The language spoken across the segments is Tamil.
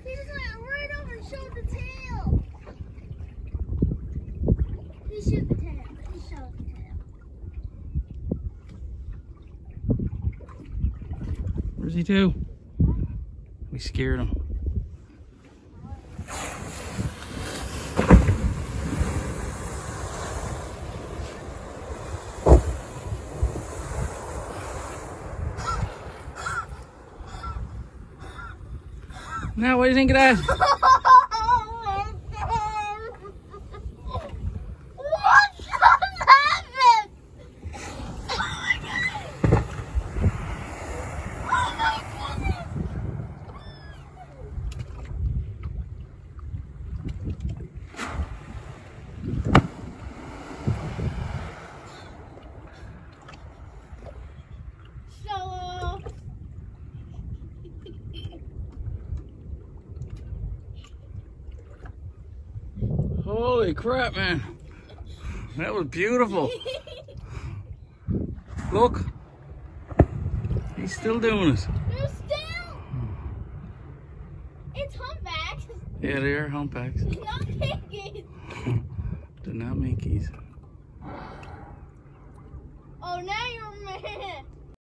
He just went right over and showed the tail. He showed the tail. He showed the tail. Where's he to? We scared him. Now, what do you think of that? what just happened? Oh my goodness! Oh my goodness! So, Holy crap, man. That was beautiful. Look. He's still doing it. They're still. It's humpbacks, Yeah, they are humpbacks. not piggies. They're not Minkies. Oh, now you're mad.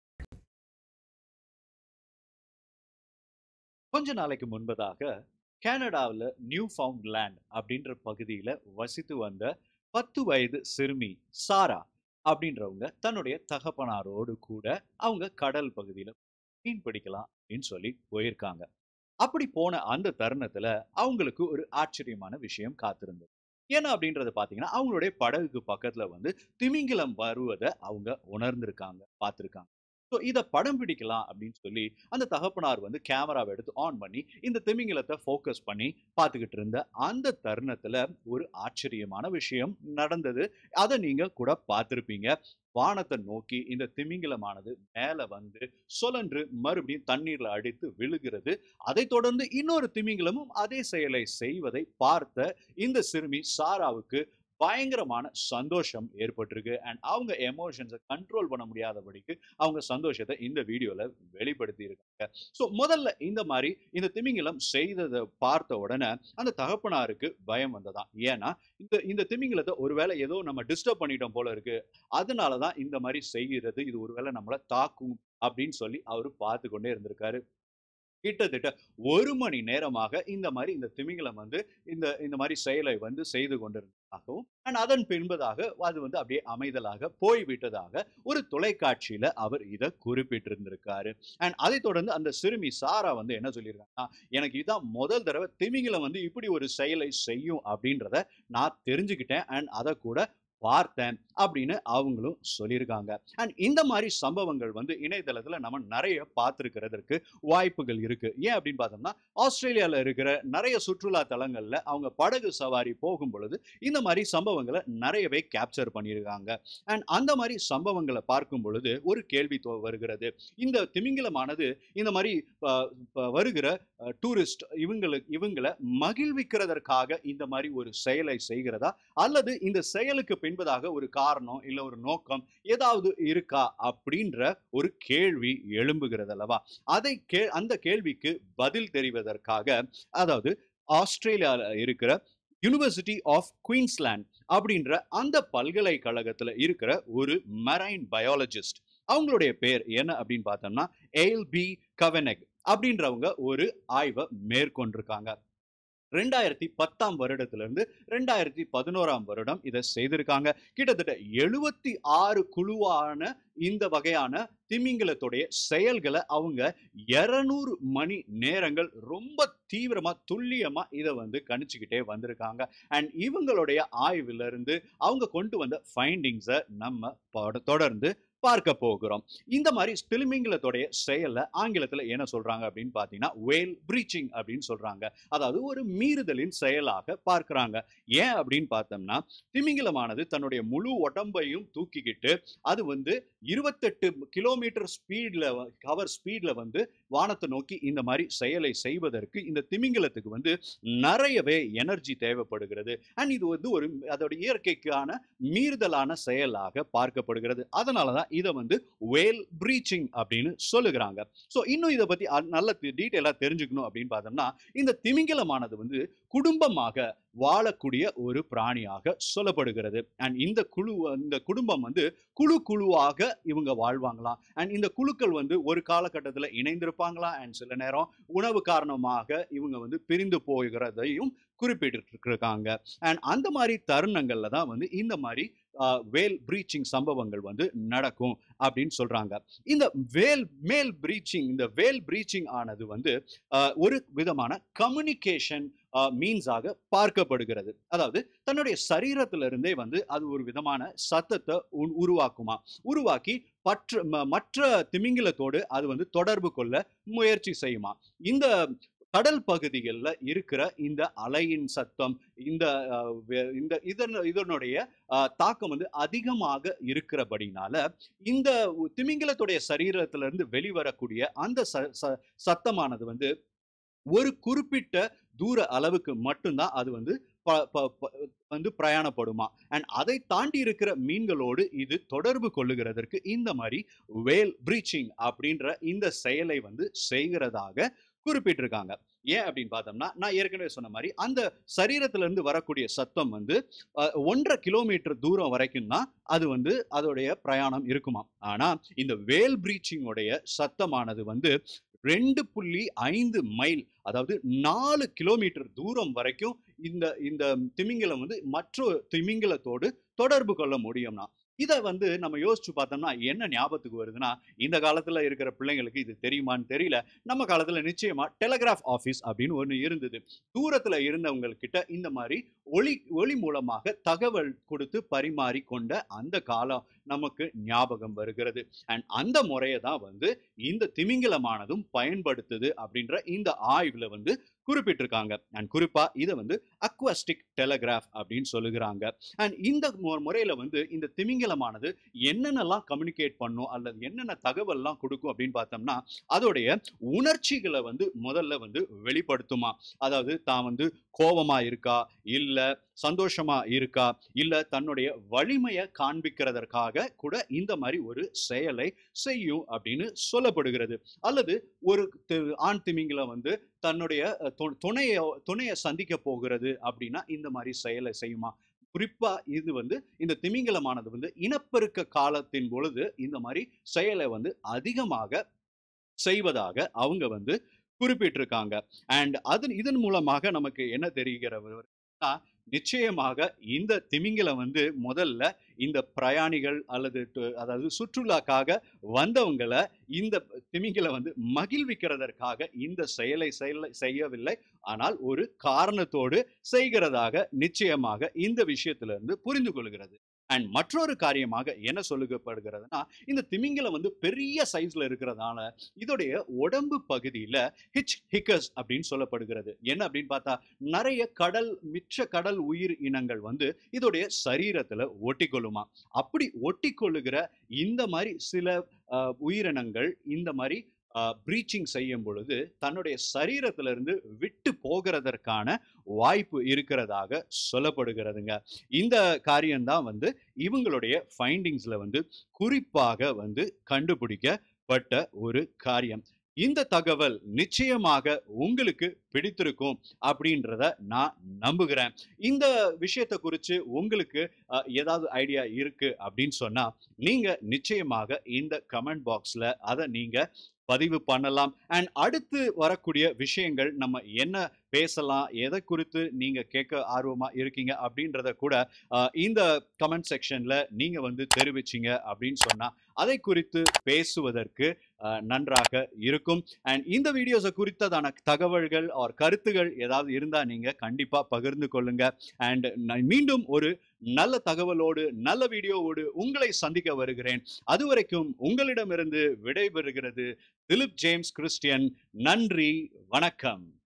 கொஞ்ச நாளைக்கு முன்பதாக கனடாவில் நியூ ஃபவுண்ட் லேண்ட் அப்படின்ற பகுதியில் வசித்து வந்த பத்து வயது சிறுமி சாரா அப்படின்றவங்க தன்னுடைய தகப்பனாரோடு கூட அவங்க கடல் பகுதியில் மீன் பிடிக்கலாம் அப்படின்னு சொல்லி போயிருக்காங்க அப்படி போன அந்த தருணத்துல அவங்களுக்கு ஒரு ஆச்சரியமான விஷயம் காத்திருந்தது என்ன அப்படின்றத பாத்தீங்கன்னா அவங்களுடைய படகுக்கு பக்கத்துல வந்து திமிங்கிலம் வருவதை அவங்க உணர்ந்திருக்காங்க பார்த்திருக்காங்க ஸோ இதை படம் பிடிக்கலாம் அப்படின்னு சொல்லி அந்த தகப்பனார் வந்து கேமராவை எடுத்து ஆன் பண்ணி இந்த திமிங்கலத்தை ஃபோக்கஸ் பண்ணி பார்த்துக்கிட்டு இருந்த அந்த தருணத்துல ஒரு ஆச்சரியமான விஷயம் நடந்தது அதை நீங்க கூட பார்த்துருப்பீங்க வானத்தை நோக்கி இந்த திமிங்கலமானது மேல வந்து சுழன்று மறுபடியும் தண்ணீர்ல அடித்து விழுகிறது அதைத் தொடர்ந்து இன்னொரு திமிங்கலமும் அதே செயலை செய்வதை பார்த்த இந்த சிறுமி சாராவுக்கு பயங்கரமான சந்தோஷம் ஏற்பட்டிருக்கு அண்ட் அவங்க எமோஷன்ஸை கண்ட்ரோல் பண்ண முடியாதபடிக்கு அவங்க சந்தோஷத்தை இந்த வீடியோல வெளிப்படுத்தி இருக்காங்க ஸோ முதல்ல இந்த மாதிரி இந்த திமிங்கலம் செய்ததை பார்த்த உடனே அந்த தகப்பனாருக்கு பயம் வந்ததாம் ஏன்னா இந்த இந்த திமிங்கலத்தை ஒருவேளை ஏதோ நம்ம டிஸ்டர்ப் பண்ணிட்டோம் போல இருக்கு அதனால தான் இந்த மாதிரி செய்கிறது இது ஒருவேளை நம்மளை தாக்கும் அப்படின்னு சொல்லி அவர் பார்த்து கொண்டே இருந்திருக்காரு கிட்டத்தட்ட ஒரு மணி நேரமாக இந்த மாதிரி இந்த திமிங்கலம் வந்து இந்த இந்த மாதிரி செயலை வந்து செய்து கொண்டிருந்ததாகவும் அண்ட் அதன் பின்பதாக அது வந்து அப்படியே அமைதலாக போய்விட்டதாக ஒரு தொலைக்காட்சியில அவர் இதை குறிப்பிட்டிருந்திருக்காரு அண்ட் அதை தொடர்ந்து அந்த சிறுமி சாரா வந்து என்ன சொல்லியிருக்காங்கன்னா எனக்கு இதான் முதல் தடவை திமிங்கலம் வந்து இப்படி ஒரு செயலை செய்யும் அப்படின்றத நான் தெரிஞ்சுக்கிட்டேன் அண்ட் அதை கூட பார்த்தேன் அப்படின்னு அவங்களும் சொல்லியிருக்காங்க அண்ட் இந்த மாதிரி சம்பவங்கள் வந்து இணையதளத்துல நம்ம நிறைய பார்த்துருக்கிறதுக்கு வாய்ப்புகள் இருக்கு ஏன் அப்படின்னு பார்த்தோம்னா ஆஸ்திரேலியால இருக்கிற நிறைய சுற்றுலா தலங்கள்ல அவங்க படகு சவாரி போகும் பொழுது இந்த மாதிரி சம்பவங்களை நிறையவே கேப்சர் பண்ணியிருக்காங்க அண்ட் அந்த மாதிரி சம்பவங்களை பார்க்கும் பொழுது ஒரு கேள்வி தோ- வருகிறது இந்த திமிங்கலமானது இந்த மாதிரி அஹ், ப- வருகிற டூரிஸ்ட் இவங்களுக்கு இவங்களை மகிழ்விக்கிறதற்காக இந்த மாதிரி ஒரு செயலை செய்கிறதா அல்லது இந்த செயலுக்கு பின்பதாக ஒரு காரணம் இல்ல ஒரு நோக்கம் ஏதாவது இருக்கா அப்படின்ற ஒரு கேள்வி எழும்புகிறது அல்லவா அதை கே அந்த கேள்விக்கு பதில் தெரிவதற்காக அதாவது ஆஸ்திரேலியால இருக்கிற யுனிவர்சிட்டி ஆஃப் குயின்ஸ்லாண்ட் அப்படின்ற அந்த பல்கலைக்கழகத்துல இருக்கிற ஒரு மரைன் பயாலஜிஸ்ட் அவங்களுடைய பேர் என்ன அப்படின்னு பார்த்தோம்னா எல் பி கவெனக் அப்படின்றவங்க ஒரு ஆய்வை மேற்கொண்டிருக்காங்க ரெண்டாயிரத்தி பத்தாம் வருடத்துல இருந்து ரெண்டாயிரத்தி பதினோராம் வருடம் இதை செய்திருக்காங்க கிட்டத்தட்ட எழுபத்தி ஆறு குழுவான இந்த வகையான திமிங்கலத்துடைய செயல்களை அவங்க இருநூறு மணி நேரங்கள் ரொம்ப தீவிரமா துல்லியமா இதை வந்து கணிச்சுக்கிட்டே வந்திருக்காங்க அண்ட் இவங்களுடைய ஆய்வுல இருந்து அவங்க கொண்டு வந்த ஃபைண்டிங்ஸை நம்ம பட- தொடர்ந்து பார்க்க போகிறோம் இந்த மாதிரி திமிங்கலத்துடைய செயல்ல ஆங்கிலத்துல என்ன சொல்றாங்க அப்படின்னு பாத்தீங்கன்னா வேல் பிரீச்சிங் அப்படின்னு சொல்றாங்க அதாவது ஒரு மீறுதலின் செயலாக பார்க்கறாங்க ஏன் அப்படின்னு பார்த்தோம்னா திமிங்கலமானது தன்னுடைய முழு உடம்பையும் தூக்கிக்கிட்டு அது வந்து இருபத்தெட்டு கிலோமீட்டர் ஸ்பீட்ல கவர் ஸ்பீட்ல வந்து வானத்தை நோக்கி இந்த மாதிரி செயலை செய்வதற்கு இந்த திமிங்கலத்துக்கு வந்து நிறையவே எனர்ஜி தேவைப்படுகிறது அண்ட் இது வந்து ஒரு அதோட இயற்கைக்கான மீறுதலான செயலாக பார்க்கப்படுகிறது அதனால தான் இதை வந்து வேல் பிரீச்சிங் அப்படின்னு சொல்லுகிறாங்க ஸோ இன்னும் இதை பத்தி அ- நல்ல டீட்டெயிலாக தெரிஞ்சுக்கணும் அப்படின்னு பார்த்தோம்னா இந்த திமிங்கலமானது வந்து குடும்பமாக வாழக்கூடிய ஒரு பிராணியாக சொல்லப்படுகிறது அண்ட் இந்த குழு இந்த குடும்பம் வந்து குழு குழுவாக இவங்க வாழ்வாங்களாம் அண்ட் இந்த குழுக்கள் வந்து ஒரு காலகட்டத்தில் இணைந்திருப்பாங்களாம் அண்ட் சில நேரம் உணவு காரணமாக இவங்க வந்து பிரிந்து போகிறதையும் குறிப்பிட்டு இருக்காங்க அண்ட் அந்த மாதிரி தருணங்கள்ல தான் வந்து இந்த மாதிரி வேல் பிரீச்சிங் சம்பவங்கள் வந்து நடக்கும் அப்படின்னு சொல்றாங்க இந்த வேல் மேல் பிரீச்சிங் இந்த வேல் பிரீச்சிங் ஆனது வந்து ஆஹ், ஒரு விதமான கம்யூனிகேஷன் மீன்ஸாக பார்க்கப்படுகிறது அதாவது தன்னுடைய சரீரத்திலிருந்தே வந்து அது ஒரு விதமான சத்தத்தை உ- உருவாக்குமா உருவாக்கி பற்ற ம- மற்ற திமிங்கிலத்தோடு அது வந்து தொடர்பு கொள்ள முயற்சி செய்யுமா இந்த கடல் பகுதிகளில் இருக்கிற இந்த அலையின் சத்தம் இந்த அஹ், வே- இந்த இதன் இதனுடைய அஹ், தாக்கம் வந்து அதிகமாக இருக்கிறபடினால இந்த உ- திமிங்கலத்துடைய சரீரத்திலிருந்து வெளிவரக்கூடிய அந்த ச- ச- சத்தமானது வந்து ஒரு குறிப்பிட்ட தூர அளவுக்கு மட்டும்தான் அது வந்து ப- ப- ப- வந்து பிரயாணப்படுமா அண்ட் அதை தாண்டி இருக்கிற மீன்களோடு இது தொடர்பு கொள்ளுகிறதற்கு இந்த மாதிரி வேல் பிரீச்சிங் அப்படின்ற இந்த செயலை வந்து செய்கிறதாக குறிப்பிட்டிருக்காங்க ஏன் அப்படின்னு பார்த்தோம்னா நான் ஏற்கனவே சொன்ன மாதிரி அந்த சரீரத்துல இருந்து வரக்கூடிய சத்தம் வந்து அஹ், ஒன்றரை கிலோமீட்டர் தூரம் வரைக்கும் தான் அது வந்து அதோடைய பிரயாணம் இருக்குமா ஆனா இந்த வேல் பிரீச்சிங்கோடைய சத்தமானது வந்து ரெண்டு புள்ளி ஐந்து மைல் அதாவது நாலு கிலோமீட்டர் தூரம் வரைக்கும் இந்த இந்த திமிங்கலம் வந்து மற்ற திமிங்கலத்தோடு தொடர்பு கொள்ள முடியும்னா இதை வந்து நம்ம யோசிச்சு பார்த்தோம்னா என்ன ஞாபகத்துக்கு வருதுன்னா இந்த காலத்துல இருக்கிற பிள்ளைங்களுக்கு இது தெரியுமான்னு தெரியல நம்ம காலத்துல நிச்சயமா டெலிகிராஃப் ஆஃபீஸ் அப்படின்னு ஒன்று இருந்தது தூரத்துல இருந்தவங்கக்கிட்ட இந்த மாதிரி ஒளி ஒளி மூலமாக தகவல் கொடுத்து பரிமாறி கொண்ட அந்த காலம் நமக்கு ஞாபகம் வருகிறது அண்ட் அந்த முறையை தான் வந்து இந்த திமிங்கலமானதும் பயன்படுத்துது அப்படின்ற இந்த ஆய்வுல வந்து குறிப்பிட்டிருக்காங்க அண்ட் குறிப்பா இதை வந்து அக்வஸ்டிக் டெலிகிராஃப் அப்படின்னு சொல்லுகிறாங்க அண்ட் இந்த மு- முறையில வந்து இந்த திமிங்கலமானது என்னென்னலாம் கம்யூனிகேட் பண்ணும் அல்லது என்னென்ன தகவல்லாம் கொடுக்கும் அப்படின்னு பார்த்தோம்னா அதோடைய உணர்ச்சிகளை வந்து முதல்ல வந்து வெளிப்படுத்துமா அதாவது தான் வந்து கோபமா இருக்கா இல்ல சந்தோஷமா இருக்கா இல்ல தன்னுடைய வலிமையை காண்பிக்கிறதற்காக கூட இந்த மாதிரி ஒரு செயலை செய்யும் அப்படின்னு சொல்லப்படுகிறது அல்லது ஒரு தி- ஆண் திமிங்கலம் வந்து தன்னுடைய அஹ், து- துணைய துணையை சந்திக்க போகிறது அப்படின்னா இந்த மாதிரி செயலை செய்யுமா குறிப்பா இது வந்து இந்த திமிங்கலமானது வந்து இனப்பெருக்க காலத்தின் பொழுது இந்த மாதிரி செயலை வந்து அதிகமாக செய்வதாக அவங்க வந்து குறிப்பிட்டிருக்காங்க அண்ட் அதன் இதன் மூலமாக நமக்கு என்ன தெரிகிறதுனா நிச்சயமாக இந்த திமிங்கலம் வந்து முதல்ல இந்த பிரயாணிகள் அல்லது டு- அதாவது சுற்றுலாக்காக வந்தவங்களை இந்த திமிங்கலம் வந்து மகிழ்விக்கிறதற்காக இந்த செயலை செயல- செய்யவில்லை ஆனால் ஒரு காரணத்தோடு செய்கிறதாக நிச்சயமாக இந்த விஷயத்திலிருந்து புரிந்து கொள்கிறது அண்ட் மற்றொரு காரியமாக என்ன சொல்லுகப்படுகிறதுனா இந்த திமிங்கலம் வந்து பெரிய சைஸ்ல இருக்கிறதால இதோடைய உடம்பு பகுதியில ஹிச் ஹிக்கஸ் அப்படின்னு சொல்லப்படுகிறது என்ன அப்படின்னு பார்த்தா நிறைய கடல் மிச்ச கடல் உயிர் இனங்கள் வந்து இதோடைய சரீரத்துல ஒட்டிக்கொள்ளுமா அப்படி ஒட்டிக்கொள்ளுகிற இந்த மாதிரி சில அஹ், உயிரினங்கள் இந்த மாதிரி ப்ரீச்சிங் செய்யும் பொழுது தன்னுடைய சரீரத்திலிருந்து விட்டு போகிறதற்கான வாய்ப்பு இருக்கிறதாக சொல்லப்படுகிறதுங்க இந்த காரியம்தான் வந்து இவங்களுடைய ஃபைண்டிங்ஸ்ல வந்து குறிப்பாக வந்து கண்டுபிடிக்கப்பட்ட ஒரு காரியம் இந்த தகவல் நிச்சயமாக உங்களுக்கு பிடித்திருக்கும் அப்படின்றத நான் நம்புகிறேன் இந்த விஷயத்தை குறித்து உங்களுக்கு அஹ், ஏதாவது ஐடியா இருக்கு அப்படின்னு சொன்னா நீங்க நிச்சயமாக இந்த கமெண்ட் பாக்ஸ்ல அதை நீங்க பதிவு பண்ணலாம் அண்ட் அடுத்து வரக்கூடிய விஷயங்கள் நம்ம என்ன பேசலாம் எதை குறித்து நீங்க கேட்க ஆர்வமா இருக்கீங்க அப்படின்றத கூட அஹ், இந்த கமெண்ட் செக்ஷன்ல நீங்க வந்து தெரிவிச்சீங்க அப்படின்னு சொன்னா அதை குறித்து பேசுவதற்கு அஹ், நன்றாக இருக்கும் அண்ட் இந்த வீடியோஸை குறித்ததான தகவல்கள் ஆர் கருத்துகள் ஏதாவது இருந்தா நீங்க கண்டிப்பா பகிர்ந்து கொள்ளுங்க அண்ட் மீண்டும் ஒரு நல்ல தகவலோடு நல்ல வீடியோவோடு உங்களை சந்திக்க வருகிறேன் அதுவரைக்கும் உங்களிடமிருந்து விடைபெறுகிறது திலிப் ஜேம்ஸ் கிறிஸ்டியன் நன்றி வணக்கம்